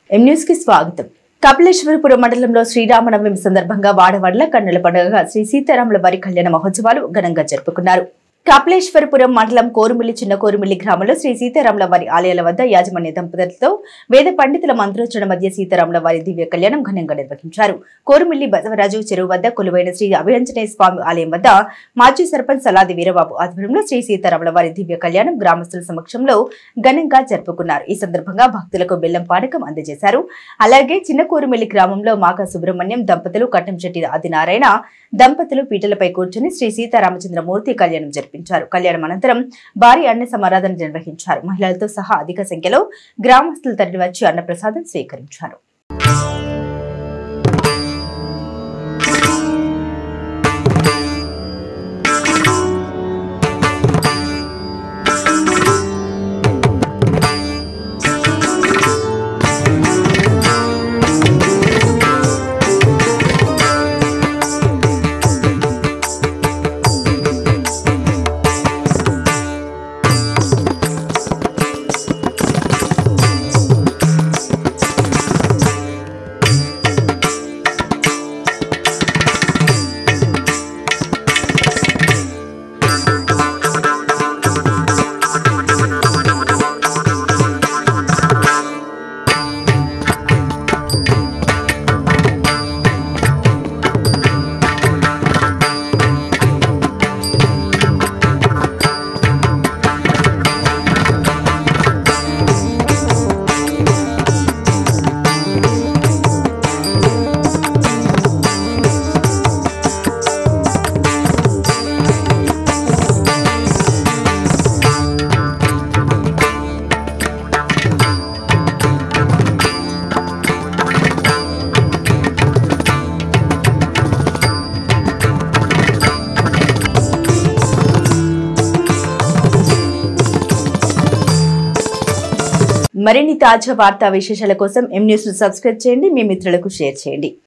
M news కి స్వాగతం కపిలేశ్వరపురం మండలంలో శ్రీరామనవమి సందర్భంగా వాడవాడల కన్నుల పండుగగా శ్రీ సీతారాముల వారి కళ్యాణ మహోత్సవాలు ఘనంగా జరుపుకున్నారు కపిలేశ్వరపురం మండలం కోరుమిల్లి చిన్న కోరుమిల్లి గ్రామంలో శ్రీ సీతారాముల వారి ఆలయాల వద్ద యాజమాన్య దంపతులతో వేద పండితుల మంత్రోచ్చరణ మధ్య సీతారాముల వారి దివ్య కళ్యాణం ఘనంగా నిర్వహించారు కోరుమిల్లి బసవరాజు చెరువు వద్ద కొలువైన శ్రీ అభిరంజనేయ స్వామి ఆలయం వద్ద మాజీ సర్పంచ్ సలాది వీరబాబు ఆధ్వర్యంలో శ్రీ సీతారాముల వారి దివ్య కళ్యాణం గ్రామస్తుల సమక్షంలో ఘనంగా జరుపుకున్నారు ఈ సందర్భంగా భక్తులకు బెల్లం పానకం అందజేశారు అలాగే చిన్న కోరుమిల్లి గ్రామంలో మాక సుబ్రహ్మణ్యం దంపతులు కట్టంశెట్టి ఆదినారాయణ దంపతులు పీటలపై కూర్చొని శ్రీ సీతారామచంద్రమూర్తి కళ్యాణం జరిపించారు కళ్యాణం అనంతరం భారీ అన్న సమారాధన నిర్వహించారు మహిళలతో సహా అధిక సంఖ్యలో గ్రామస్తులు తరలివచ్చి అన్నప్రసాదం స్వీకరించారు మరిన్ని తాజా వార్తా విశేషాల కోసం ఎం న్యూస్ ను సబ్స్క్రైబ్ చేయండి మీ మిత్రులకు షేర్ చేయండి